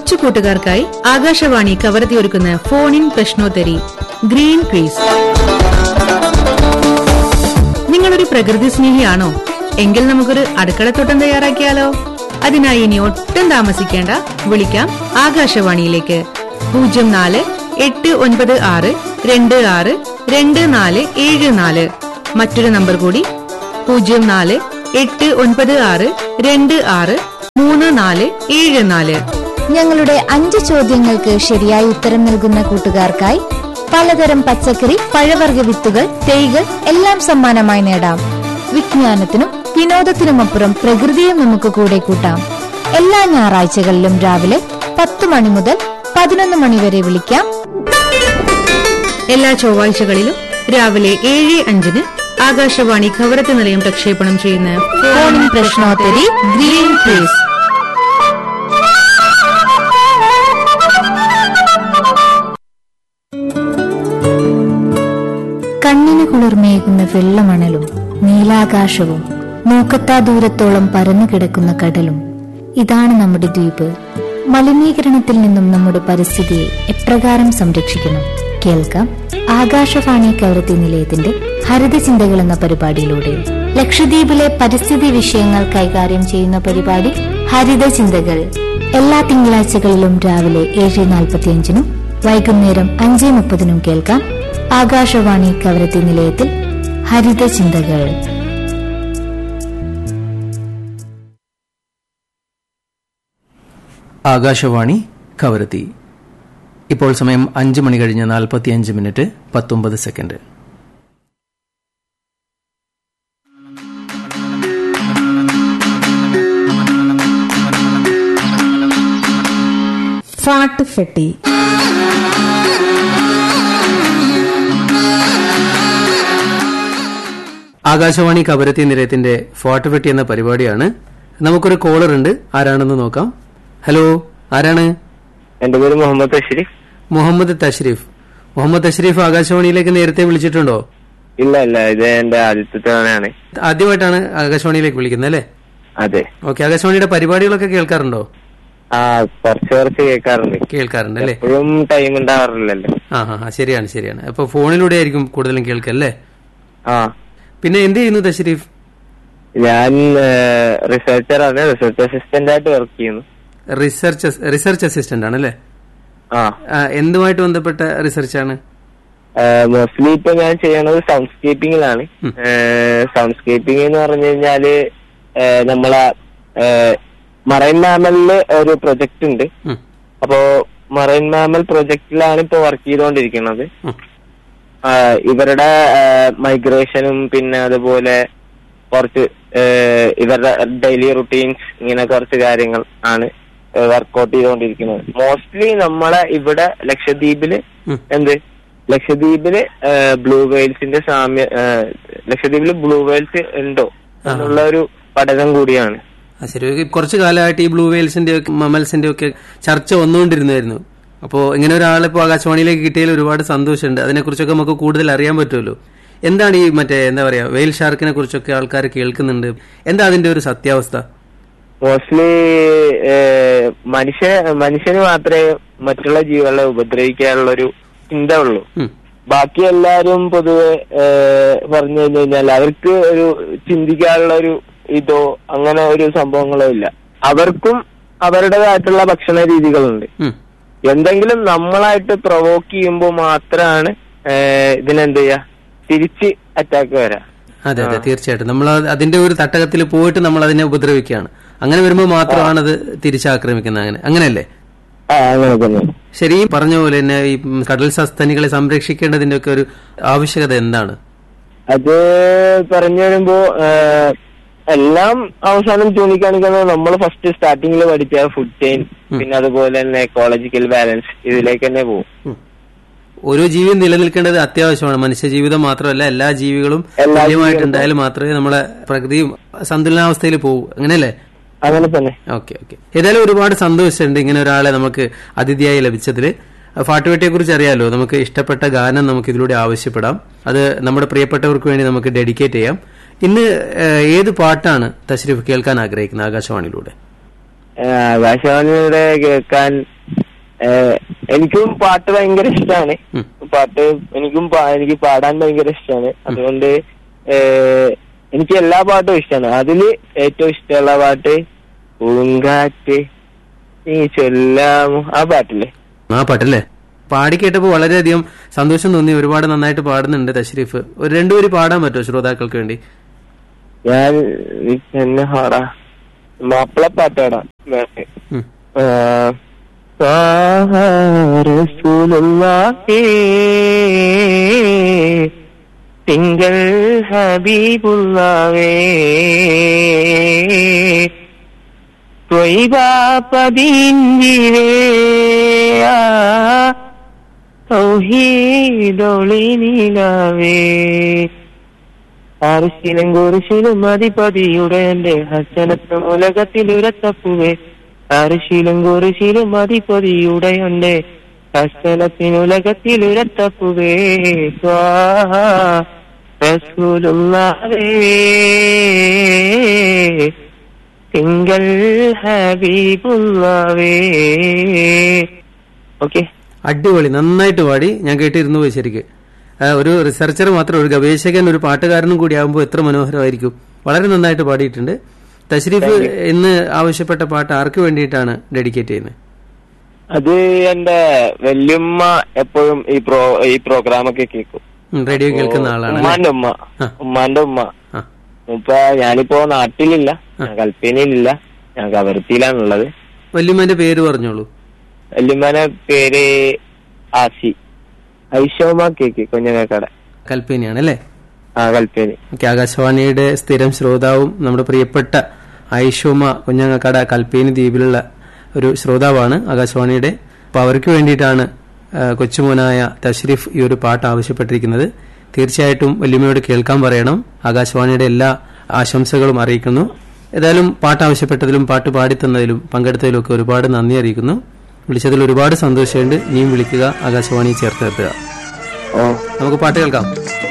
കൊച്ചു കൂട്ടുകാർക്കായി ആകാശവാണി കവർത്തിയൊരുക്കുന്ന ഫോൺ ഇൻ പ്രശ്നോത്തരി ഗ്രീൻ ക്രീസ് നിങ്ങളൊരു പ്രകൃതി സ്നേഹിയാണോ എങ്കിൽ നമുക്കൊരു അടുക്കളത്തോട്ടം തയ്യാറാക്കിയാലോ അതിനായി ഇനി ഒട്ടും താമസിക്കേണ്ട വിളിക്കാം ആകാശവാണിയിലേക്ക് പൂജ്യം നാല് എട്ട് ഒൻപത് ആറ് രണ്ട് ആറ് രണ്ട് നാല് ഏഴ് നാല് മറ്റൊരു നമ്പർ കൂടി പൂജ്യം നാല് എട്ട് ഒൻപത് ആറ് രണ്ട് ആറ് മൂന്ന് നാല് ഏഴ് നാല് ഞങ്ങളുടെ അഞ്ച് ചോദ്യങ്ങൾക്ക് ശരിയായ ഉത്തരം നൽകുന്ന കൂട്ടുകാർക്കായി പലതരം പച്ചക്കറി പഴവർഗ വിത്തുകൾ തൈകൾ എല്ലാം സമ്മാനമായി നേടാം വിജ്ഞാനത്തിനും വിനോദത്തിനുമപ്പുറം പ്രകൃതിയും നമുക്ക് കൂടെ കൂട്ടാം എല്ലാ ഞായറാഴ്ചകളിലും രാവിലെ പത്ത് മണി മുതൽ പതിനൊന്ന് മണി വരെ വിളിക്കാം എല്ലാ ചൊവ്വാഴ്ചകളിലും രാവിലെ ഏഴ് അഞ്ചിന് ആകാശവാണി ഖവറത്ത് നിലയം പ്രക്ഷേപണം ചെയ്യുന്ന ഫോണിൻ പ്രശ്നോത്തരി ഗ്രീൻ ക്രീസ് കണ്ണിന് കുളിർമയേകുന്ന വെള്ളമണലും നീലാകാശവും മൂക്കത്താ ദൂരത്തോളം പരന്നു കിടക്കുന്ന കടലും ഇതാണ് നമ്മുടെ ദ്വീപ് മലിനീകരണത്തിൽ നിന്നും നമ്മുടെ പരിസ്ഥിതിയെ എപ്രകാരം സംരക്ഷിക്കണം കേൾക്കാം ആകാശവാണി കവരത്തി നിലയത്തിന്റെ ഹരിത ചിന്തകൾ എന്ന പരിപാടിയിലൂടെ ലക്ഷദ്വീപിലെ പരിസ്ഥിതി വിഷയങ്ങൾ കൈകാര്യം ചെയ്യുന്ന പരിപാടി ഹരിത ചിന്തകൾ എല്ലാ തിങ്കളാഴ്ചകളിലും രാവിലെ ഏഴ് നാൽപ്പത്തിയഞ്ചിനും വൈകുന്നേരം അഞ്ച് മുപ്പതിനും കേൾക്കാം ആകാശവാണി കവരത്തി നിലയത്തിൽ ഹരിത ചിന്തകൾ ആകാശവാണി കവരത്തി ഇപ്പോൾ സമയം അഞ്ച് മണി കഴിഞ്ഞ് നാൽപ്പത്തിയഞ്ച് മിനിറ്റ് പത്തൊമ്പത് സെക്കൻഡ് ഫാട്ട് ഫെട്ടി ആകാശവാണി കവരത്തി നിലയത്തിന്റെ ഫോട്ടോ വെട്ടി എന്ന പരിപാടിയാണ് നമുക്കൊരു കോളർ ഉണ്ട് ആരാണെന്ന് നോക്കാം ഹലോ ആരാണ് എന്റെ പേര് മുഹമ്മദ് അഷ്റഫ് മുഹമ്മദ് തഷ്രീഫ് മുഹമ്മദ് തഷ്രീഫ് ആകാശവാണിയിലേക്ക് നേരത്തെ വിളിച്ചിട്ടുണ്ടോ ഇല്ല ഇല്ല ഇത് എന്റെ ആദ്യത്തെ തവണയാണ് ആദ്യമായിട്ടാണ് ആകാശവാണിയിലേക്ക് വിളിക്കുന്നത് അല്ലേ അതെ ഓക്കെ ആകാശവാണിയുടെ പരിപാടികളൊക്കെ കേൾക്കാറുണ്ടോ ആ കുറച്ച് കുറച്ച് കേൾക്കാറുണ്ട് കേൾക്കാറുണ്ട് അല്ലേ എപ്പോഴും ടൈം ഉണ്ടാവാറില്ലല്ലോ ആ ആ ആ, ശരിയാണ് ശരിയാണ് അപ്പൊ ഫോണിലൂടെ ആയിരിക്കും കൂടുതലും കേൾക്കല്ലേ ആ പിന്നെ എന്ത് ചെയ്യുന്നു തഷ്രീഫ് ഞാൻ റിസർച്ചറാണ് റിസർച്ച് അസിസ്റ്റന്റ് ആയിട്ട് വർക്ക് ചെയ്യുന്നു റിസർച്ച് റിസർച്ച് അസിസ്റ്റന്റ് ആണ് അല്ലേ ആ ആ, എന്തുമായിട്ട് ബന്ധപ്പെട്ട റിസർച്ചാണ് മോസ്റ്റ്ലി ഇപ്പൊ ഞാൻ ചെയ്യണത് സൗണ്ട്സ്കേപ്പിംഗിലാണ് സൗണ്ട്സ്കേപ്പിംഗ് എന്ന് പറഞ്ഞു കഴിഞ്ഞാല് ഏ, നമ്മളെ മറൈൻ മാമലില് ഒരു പ്രൊജക്ട് ഉണ്ട് ഉം, അപ്പോ മറൈൻ മാമൽ പ്രൊജക്ടിലാണ് ഇപ്പൊ വർക്ക് ചെയ്തുകൊണ്ടിരിക്കുന്നത് ഉം. ആ, ഇവരുടെ മൈഗ്രേഷനും പിന്നെ അതുപോലെ കുറച്ച് ഏ, ഇവരുടെ ഡെയിലി റുട്ടീൻസ് ഇങ്ങനെ കുറച്ച് കാര്യങ്ങൾ ആണ് വർക്ക്ഔട്ട് ചെയ്തുകൊണ്ടിരിക്കുന്നത് മോസ്റ്റ്ലി നമ്മളെ ഇവിടെ ലക്ഷദ്വീപില് ഉം. എന്ത് ലക്ഷദ്വീപില് ബ്ലൂ വെയിൽസിന്റെ സാമ്യ ഏ, ലക്ഷദ്വീപില് ബ്ലൂ വെയിൽസ് ഉണ്ടോ എന്നുള്ള ഒരു പഠനം കൂടിയാണ് ആ ശരി ഒരു കുറച്ചു കാലമായിട്ട് ഈ ബ്ലൂ വെയിൽസിന്റെ ഒക്കെ മമൽസിന്റെ ഒക്കെ ചർച്ച വന്നുകൊണ്ടിരുന്നായിരുന്നു അപ്പോൾ ഇങ്ങനെ ഒരാളിപ്പോ ആകാശവാണിയിലേക്ക് കിട്ടിയതിൽ ഒരുപാട് സന്തോഷമുണ്ട് അതിനെക്കുറിച്ചൊക്കെ നമുക്ക് കൂടുതൽ അറിയാൻ പറ്റുമല്ലോ എന്താണ് ഈ മറ്റേ എന്താ പറയാ വെയിൽ ഷാർക്കിനെ കുറിച്ചൊക്കെ ആൾക്കാർ കേൾക്കുന്നുണ്ട് എന്താ അതിന്റെ ഒരു സത്യാവസ്ഥ മോസ്റ്റ്ലി മനുഷ്യ മനുഷ്യന് മാത്രമേ മറ്റുള്ള ജീവികളെ ഉപദ്രവിക്കാനുള്ള ഒരു ചിന്ത ഉള്ളൂ ഉം, ബാക്കി എല്ലാരും പൊതുവെ പറഞ്ഞു കഴിഞ്ഞു കഴിഞ്ഞാൽ അവർക്ക് ഒരു ചിന്തിക്കാനുള്ള ഒരു ഇതോ അങ്ങനെ ഒരു സംഭവങ്ങളോ ഇല്ല അവർക്കും അവരുടേതായിട്ടുള്ള ഭക്ഷണ രീതികളുണ്ട് ഉം. എന്തെങ്കിലും നമ്മളായിട്ട് പ്രൊവോക്ക് ചെയ്യുമ്പോൾ മാത്രമാണ് ഏഹ്, ഇതിനെന്ത് ചെയ്യാ തിരിച്ച് അറ്റാക്ക് വരാ അതെ അതെ തീർച്ചയായിട്ടും നമ്മൾ അതിന്റെ ഒരു തട്ടകത്തിൽ പോയിട്ട് നമ്മൾ അതിനെ ഉപദ്രവിക്കുകയാണ് അങ്ങനെ വരുമ്പോൾ മാത്രമാണ് അത് തിരിച്ചാക്രമിക്കുന്നത് അങ്ങനെ അങ്ങനെയല്ലേ ആ അങ്ങനെ തന്നെ ശരി ഈ പറഞ്ഞ പോലെ തന്നെ ഈ കടൽ സസ്തനികളെ സംരക്ഷിക്കേണ്ടതിന്റെ ഒക്കെ ഒരു ആവശ്യകത എന്താണ് അത് പറഞ്ഞു വരുമ്പോ ഏഹ്, എല്ലാം അവസാനം ചൂണ്ടിക്കാണിക്കുന്നത് നമ്മൾ ഫസ്റ്റ് സ്റ്റാർട്ടിങ്ങിൽ പഠിച്ച ഫുഡ് ചെയിൻ പിന്നെ അതുപോലെ തന്നെ എക്കോളജിക്കൽ ബാലൻസ് ഇതിലേക്ക് തന്നെ പോകും ഓരോ ജീവിയും നിലനിൽക്കേണ്ടത് അത്യാവശ്യമാണ് മനുഷ്യ ജീവിതം മാത്രമല്ല എല്ലാ ജീവികളും എല്ലാ തുല്യമായിട്ടുണ്ടായാലും മാത്രമേ നമ്മളെ പ്രകൃതിയും സന്തുലനാവസ്ഥയിൽ പോകൂ അങ്ങനെയല്ലേ അങ്ങനെ തന്നെ ഓക്കെ ഓക്കെ ഏതായാലും ഒരുപാട് സന്തോഷമുണ്ട് ഇങ്ങനെ ഒരാളെ നമുക്ക് അതിഥിയായി ലഭിച്ചതിൽ ഫാട്ടുവേട്ടിയെ കുറിച്ച് അറിയാലോ നമുക്ക് ഇഷ്ടപ്പെട്ട ഗാനം നമുക്ക് ഇതിലൂടെ ആവശ്യപ്പെടാം അത് നമ്മുടെ പ്രിയപ്പെട്ടവർക്ക് വേണ്ടി നമുക്ക് ഡെഡിക്കേറ്റ് ചെയ്യാം ഇന്ന് ഏഹ്, ഏത് പാട്ടാണ് തശ്രീഫ് കേൾക്കാൻ ആഗ്രഹിക്കുന്നത് ആകാശവാണിയിലൂടെ ഏഹ്, ആകാശവാണിയുടെ കേൾക്കാൻ ഏഹ്, എനിക്കും പാട്ട് ഭയങ്കര ഇഷ്ടമാണ് ഉം. പാട്ട് എനിക്കും പാ- എനിക്ക് പാടാൻ ഭയങ്കര ഇഷ്ടമാണ് അതുകൊണ്ട് ഏഹ്, എനിക്ക് എല്ലാ പാട്ടും ഇഷ്ടമാണ് അതില് ഏറ്റവും ഇഷ്ടമുള്ള പാട്ട് പൂങ്കാറ്റ് നീ ചൊല്ലാമോ ആ പാട്ടില്ലേ ആ പാട്ടല്ലേ പാടി കേട്ടപ്പോൾ വളരെയധികം സന്തോഷം തോന്നി ഒരുപാട് നന്നായിട്ട് പാടുന്നുണ്ട് തഷ്രീഫ് ഒരു രണ്ടുപേര് പാടാൻ പറ്റുമോ ശ്രോതാക്കൾക്ക് വേണ്ടി ഞാൻ എന്നെ പാടാ മാപ്പിള പാട്ട് പാടാം നേരത്തെ ഉം. തിങ്കൾ ഹബീബുള്ളവേ ൊളിനിലാവേ ആർശിലും കുറിശിലും അധിപതിയുടെ എന്റെ ഹസനത്തും ഉലകത്തിലുരത്തപ്പുവേ ആർശിലും കുറിശിലും അധിപതിയുടെ എന്റെ ഹസനത്തിനുലകത്തിലുരത്തപ്പുവേ സ്വാഹ റസൂലുള്ളാഹേ തിങ്കൾ ഹബീബുള്ളവേ ഓക്കെ അടിപൊളി നന്നായിട്ട് പാടി ഞാൻ കേട്ടിരുന്നു പോയി ശരിക്ക് ആ, ഒരു റിസർച്ചർ മാത്രം ഒരു ഗവേഷകൻ ഒരു പാട്ടുകാരനും കൂടി ആകുമ്പോൾ എത്ര മനോഹരമായിരിക്കും വളരെ നന്നായിട്ട് പാടിയിട്ടുണ്ട് തഷ്രീഫ് ഇന്ന് ആവശ്യപ്പെട്ട പാട്ട് ആർക്ക് വേണ്ടിയിട്ടാണ് ഡെഡിക്കേറ്റ് ചെയ്യുന്നത് അത് എന്റെ വല്യമ്മ എപ്പോഴും ഈ പ്രോ ഈ പ്രോഗ്രാം ഒക്കെ കേൾക്കും ഉം, റേഡിയോ കേൾക്കുന്ന ആളാണ് അല്ലേ? ഉമ്മാന്റെ ഉമ്മ ആ. ഉമ്മാന്റെ ഉമ്മ ആ ഇപ്പൊ ഞാനിപ്പോ നാട്ടിലില്ല ഞാൻ കൽപ്പേനിയിലില്ല ഞാൻ കവരത്തിയിലാണുള്ളത് വല്യമ്മന്റെ പേര് പറഞ്ഞോളൂ വല്യമ്മന്റെ പേര് ആസി ഐഷോമ കേക്ക് കുഞ്ഞങ്ങക്കട കൽപ്പേനിയാണ് അല്ലേ ആ കൽപ്പേനി ഓക്കെ ആകാശവാണിയുടെ സ്ഥിരം ശ്രോതാവും നമ്മുടെ പ്രിയപ്പെട്ട ഐഷോമ കുഞ്ഞങ്ങക്കട കൽപ്പേനി ദ്വീപിലുള്ള ഒരു ശ്രോതാവാണ് ആകാശവാണിയുടെ അപ്പൊ അവർക്ക് വേണ്ടിയിട്ടാണ് ആ, കൊച്ചുമോനായ തഷ്രീഫ് ഈ ഒരു പാട്ട് ആവശ്യപ്പെട്ടിരിക്കുന്നത് തീർച്ചയായിട്ടും വല്യമ്മയോട് കേൾക്കാൻ പറയണം ആകാശവാണിയുടെ എല്ലാ ആശംസകളും അറിയിക്കുന്നു ഏതായാലും പാട്ട് ആവശ്യപ്പെട്ടതിലും പാട്ട് പാടിത്തന്നതിലും പങ്കെടുത്തതിലും ഒക്കെ ഒരുപാട് നന്ദി അറിയിക്കുന്നു വിളിച്ചതിൽ ഒരുപാട് സന്തോഷമുണ്ട് ഇനിയും വിളിക്കുക ആകാശവാണി ചേർത്ത് നിർത്തുക ഓ നമുക്ക് പാട്ട് കേൾക്കാം